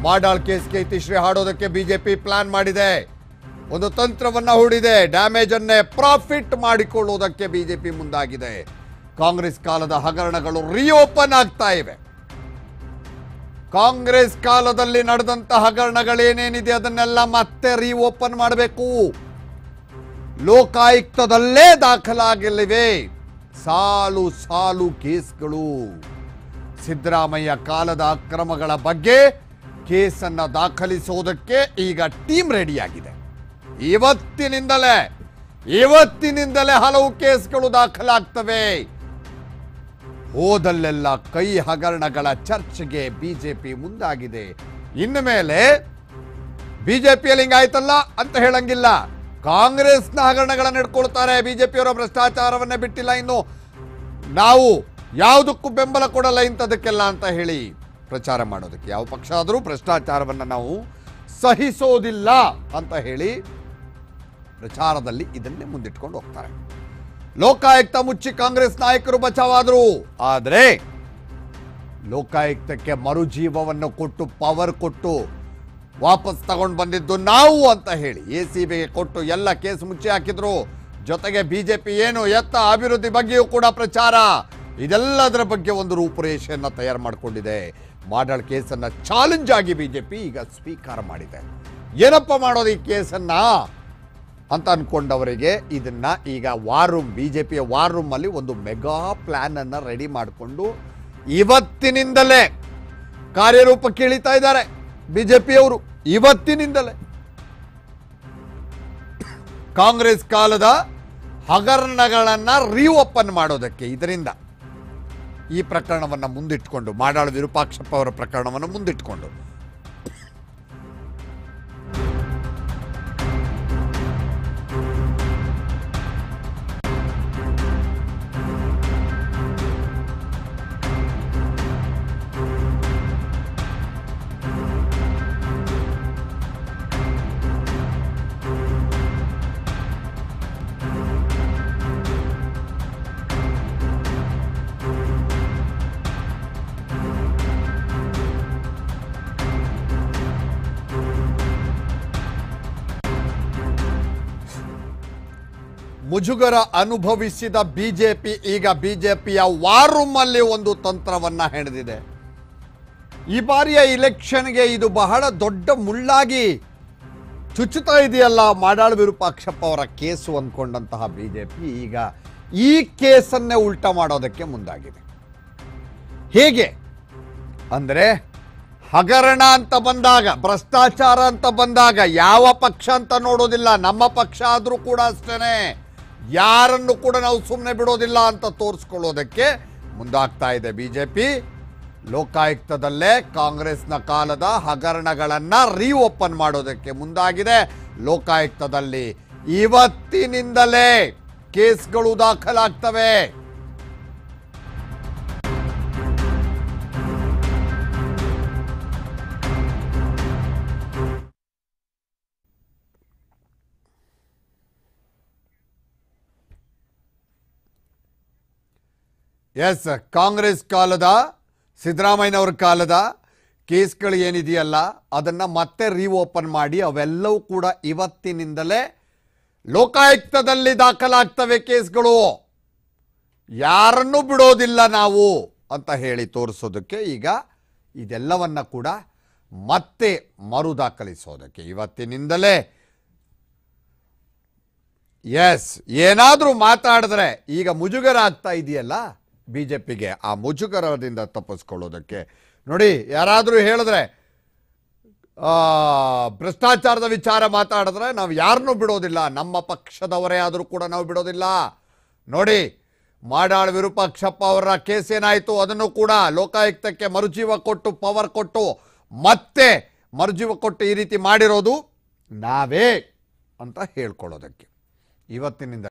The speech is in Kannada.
ಮಾಡಾಳ್ ಕೇಸ್ಗೆ ಇತಿಶ್ರೀ ಹಾಡೋದಕ್ಕೆ ಬಿಜೆಪಿ ಪ್ಲಾನ್ ಮಾಡಿದೆ ಒಂದು ತಂತ್ರವನ್ನ ಹೂಡಿದೆ ಡ್ಯಾಮೇಜ್ ಅನ್ನೇ ಪ್ರಾಫಿಟ್ ಮಾಡಿಕೊಳ್ಳುವುದಕ್ಕೆ ಬಿಜೆಪಿ ಮುಂದಾಗಿದೆ ಕಾಂಗ್ರೆಸ್ ಕಾಲದ ಹಗರಣಗಳು ರಿಓಪನ್ ಆಗ್ತಾ ಇವೆ ಕಾಂಗ್ರೆಸ್ ಕಾಲದಲ್ಲಿ ನಡೆದಂತ ಹಗರಣಗಳೇನೇನಿದೆ ಅದನ್ನೆಲ್ಲ ಮತ್ತೆ ರಿಓಪನ್ ಮಾಡಬೇಕು ಲೋಕಾಯುಕ್ತದಲ್ಲೇ ದಾಖಲಾಗಲಿವೆ ಸಾಲು ಸಾಲು ಕೇಸ್ಗಳು ಸಿದ್ದರಾಮಯ್ಯ ಕಾಲದ ಅಕ್ರಮಗಳ ಬಗ್ಗೆ ಕೇಸನ್ನ ದಾಖಲಿಸುವುದಕ್ಕೆ ಈಗ ಟೀಮ್ ರೆಡಿಯಾಗಿದೆ ಇವತ್ತಿನಿಂದಲೇ ಇವತ್ತಿನಿಂದಲೇ ಹಲವು ಕೇಸ್ಗಳು ದಾಖಲಾಗ್ತವೆ ಹೋದಲ್ಲೆಲ್ಲ ಕೈ ಹಗರಣಗಳ ಚರ್ಚೆಗೆ ಬಿಜೆಪಿ ಮುಂದಾಗಿದೆ ಇನ್ನು ಮೇಲೆ ಬಿಜೆಪಿಯಲ್ಲಿ ಹಿಂಗಾಯ್ತಲ್ಲ ಅಂತ ಹೇಳಂಗಿಲ್ಲ ಕಾಂಗ್ರೆಸ್ನ ಹಗರಣಗಳನ್ನ ಇಟ್ಕೊಳ್ತಾರೆ ಬಿಜೆಪಿಯವರ ಭ್ರಷ್ಟಾಚಾರವನ್ನೇ ಬಿಟ್ಟಿಲ್ಲ ಇನ್ನು ನಾವು ಯಾವುದಕ್ಕೂ ಬೆಂಬಲ ಕೊಡಲ್ಲ ಇಂಥದಕ್ಕೆಲ್ಲ ಅಂತ ಹೇಳಿ ಪ್ರಚಾರ ಮಾಡೋದಕ್ಕೆ ಯಾವ ಪಕ್ಷ ಆದರೂ ಭ್ರಷ್ಟಾಚಾರವನ್ನು ನಾವು ಸಹಿಸೋದಿಲ್ಲ ಅಂತ ಹೇಳಿ ಪ್ರಚಾರದಲ್ಲಿ ಇದನ್ನೇ ಮುಂದಿಟ್ಕೊಂಡು ಹೋಗ್ತಾರೆ ಲೋಕಾಯುಕ್ತ ಮುಚ್ಚಿ ಕಾಂಗ್ರೆಸ್ ನಾಯಕರು ಬಚಾವಾದ್ರು ಆದರೆ ಲೋಕಾಯುಕ್ತಕ್ಕೆ ಮರುಜೀವವನ್ನು ಕೊಟ್ಟು ಪವರ್ ಕೊಟ್ಟು ವಾಪಸ್ ತಗೊಂಡು ಬಂದಿದ್ದು ನಾವು ಅಂತ ಹೇಳಿ ಎ ಸಿ ಬಿಗೆ ಕೊಟ್ಟು ಎಲ್ಲ ಕೇಸ್ ಮುಚ್ಚಿ ಹಾಕಿದ್ರು ಜೊತೆಗೆ ಬಿಜೆಪಿ ಏನು ಎತ್ತ ಅಭಿವೃದ್ಧಿ ಬಗ್ಗೆಯೂ ಕೂಡ ಪ್ರಚಾರ ಇದೆಲ್ಲದರ ಬಗ್ಗೆ ಒಂದು ರೂಪುರೇಷೆಯನ್ನು ತಯಾರು ಮಾಡಿಕೊಂಡಿದೆ ಮಾಡಾಳ್ ಕೇಸನ್ನು ಚಾಲೆಂಜ್ ಆಗಿ ಬಿಜೆಪಿ ಈಗ ಸ್ವೀಕಾರ ಮಾಡಿದೆ ಏನಪ್ಪ ಮಾಡೋದು ಈ ಕೇಸನ್ನ ಅಂತ ಅನ್ಕೊಂಡವರಿಗೆ ಇದನ್ನ ಈಗ ವಾರ್ ರೂಮ್ ಬಿಜೆಪಿಯ ವಾರ್ ರೂಮ್ ಅಲ್ಲಿ ಒಂದು ಮೆಗಾ ಪ್ಲಾನ್ ಅನ್ನ ರೆಡಿ ಮಾಡಿಕೊಂಡು ಇವತ್ತಿನಿಂದಲೇ ಕಾರ್ಯರೂಪಕ್ಕೆ ಇಳಿತಾ ಇದ್ದಾರೆ ಬಿಜೆಪಿಯವರು ಇವತ್ತಿನಿಂದಲೇ ಕಾಂಗ್ರೆಸ್ ಕಾಲದ ಹಗರಣಗಳನ್ನ ರೀಓಪನ್ ಮಾಡೋದಕ್ಕೆ ಇದರಿಂದ ಈ ಪ್ರಕರಣವನ್ನು ಮುಂದಿಟ್ಕೊಂಡು ಮಾಡಾಳು ವಿರೂಪಾಕ್ಷಪ್ಪ ಅವರ ಪ್ರಕರಣವನ್ನು ಮುಂದಿಟ್ಕೊಂಡು ಮುಜುಗರ ಅನುಭವಿಸಿದ ಬಿಜೆಪಿ ಈಗ ಬಿಜೆಪಿಯ ವಾರ್ ರೂಮ್ ಅಲ್ಲಿ ಒಂದು ತಂತ್ರವನ್ನ ಹೆಣೆದಿದೆ ಈ ಬಾರಿಯ ಇಲೆಕ್ಷನ್ಗೆ ಇದು ಬಹಳ ದೊಡ್ಡ ಮುಳ್ಳಾಗಿ ಚುಚ್ಚುತ್ತಾ ಇದೆಯಲ್ಲ ಮಾಡಾಳ್ ವಿರೂಪಾಕ್ಷಪ್ಪ ಅವರ ಕೇಸು ಅಂದ್ಕೊಂಡಂತಹ ಬಿಜೆಪಿ ಈಗ ಈ ಕೇಸನ್ನೇ ಉಲ್ಟಾ ಮಾಡೋದಕ್ಕೆ ಮುಂದಾಗಿದೆ ಹೇಗೆ ಅಂದರೆ ಹಗರಣ ಅಂತ ಬಂದಾಗ ಭ್ರಷ್ಟಾಚಾರ ಅಂತ ಬಂದಾಗ ಯಾವ ಪಕ್ಷ ಅಂತ ನೋಡೋದಿಲ್ಲ ನಮ್ಮ ಪಕ್ಷ ಆದರೂ ಕೂಡ ಅಷ್ಟೇನೆ ಯಾರನ್ನು ಕೂಡ ನಾವು ಸುಮ್ಮನೆ ಬಿಡೋದಿಲ್ಲ ಅಂತ ತೋರಿಸ್ಕೊಳ್ಳೋದಕ್ಕೆ ಮುಂದಾಗ್ತಾ ಇದೆ ಬಿಜೆಪಿ ಲೋಕಾಯುಕ್ತದಲ್ಲೇ ಕಾಂಗ್ರೆಸ್ನ ಕಾಲದ ಹಗರಣಗಳನ್ನ ರೀಓಪನ್ ಮಾಡೋದಕ್ಕೆ ಮುಂದಾಗಿದೆ ಲೋಕಾಯುಕ್ತದಲ್ಲಿ ಇವತ್ತಿನಿಂದಲೇ ಕೇಸ್ಗಳು ದಾಖಲಾಗ್ತವೆ ಎಸ್ ಕಾಂಗ್ರೆಸ್ ಕಾಲದ ಸಿದ್ದರಾಮಯ್ಯನವ್ರ ಕಾಲದ ಕೇಸ್ಗಳು ಏನಿದೆಯಲ್ಲ ಅದನ್ನು ಮತ್ತೆ ರೀಓಪನ್ ಮಾಡಿ ಅವೆಲ್ಲವೂ ಕೂಡ ಇವತ್ತಿನಿಂದಲೇ ಲೋಕಾಯುಕ್ತದಲ್ಲಿ ದಾಖಲಾಗ್ತವೆ ಕೇಸ್ಗಳು ಯಾರನ್ನೂ ಬಿಡೋದಿಲ್ಲ ನಾವು ಅಂತ ಹೇಳಿ ತೋರಿಸೋದಕ್ಕೆ ಈಗ ಇದೆಲ್ಲವನ್ನ ಕೂಡ ಮತ್ತೆ ಮರು ದಾಖಲಿಸೋದಕ್ಕೆ ಇವತ್ತಿನಿಂದಲೇ ಎಸ್ ಏನಾದರೂ ಮಾತಾಡಿದ್ರೆ ಈಗ ಮುಜುಗರ ಆಗ್ತಾ ಇದೆಯಲ್ಲ ಬಿ ಜೆ ಪಿಗೆ ಆ ಮುಜುಗರದಿಂದ ತಪ್ಪಿಸ್ಕೊಳ್ಳೋದಕ್ಕೆ ನೋಡಿ ಯಾರಾದರೂ ಹೇಳಿದ್ರೆ ಆ, ಭ್ರಷ್ಟಾಚಾರದ ವಿಚಾರ ಮಾತಾಡಿದ್ರೆ ನಾವು ಯಾರನ್ನೂ ಬಿಡೋದಿಲ್ಲ ನಮ್ಮ ಪಕ್ಷದವರೇ ಆದರೂ ಕೂಡ ನಾವು ಬಿಡೋದಿಲ್ಲ ನೋಡಿ ಮಾಡಾಳ್ ವಿರೂಪಾಕ್ಷಪ್ಪ ಅವರ ಕೇಸ್ ಏನಾಯಿತು ಅದನ್ನು ಕೂಡ ಲೋಕಾಯುಕ್ತಕ್ಕೆ ಮರುಜೀವ ಕೊಟ್ಟು ಪವರ್ ಕೊಟ್ಟು ಮತ್ತೆ ಮರುಜೀವ ಕೊಟ್ಟು ಈ ರೀತಿ ಮಾಡಿರೋದು ನಾವೇ ಅಂತ ಹೇಳ್ಕೊಳ್ಳೋದಕ್ಕೆ ಇವತ್ತಿನಿಂದ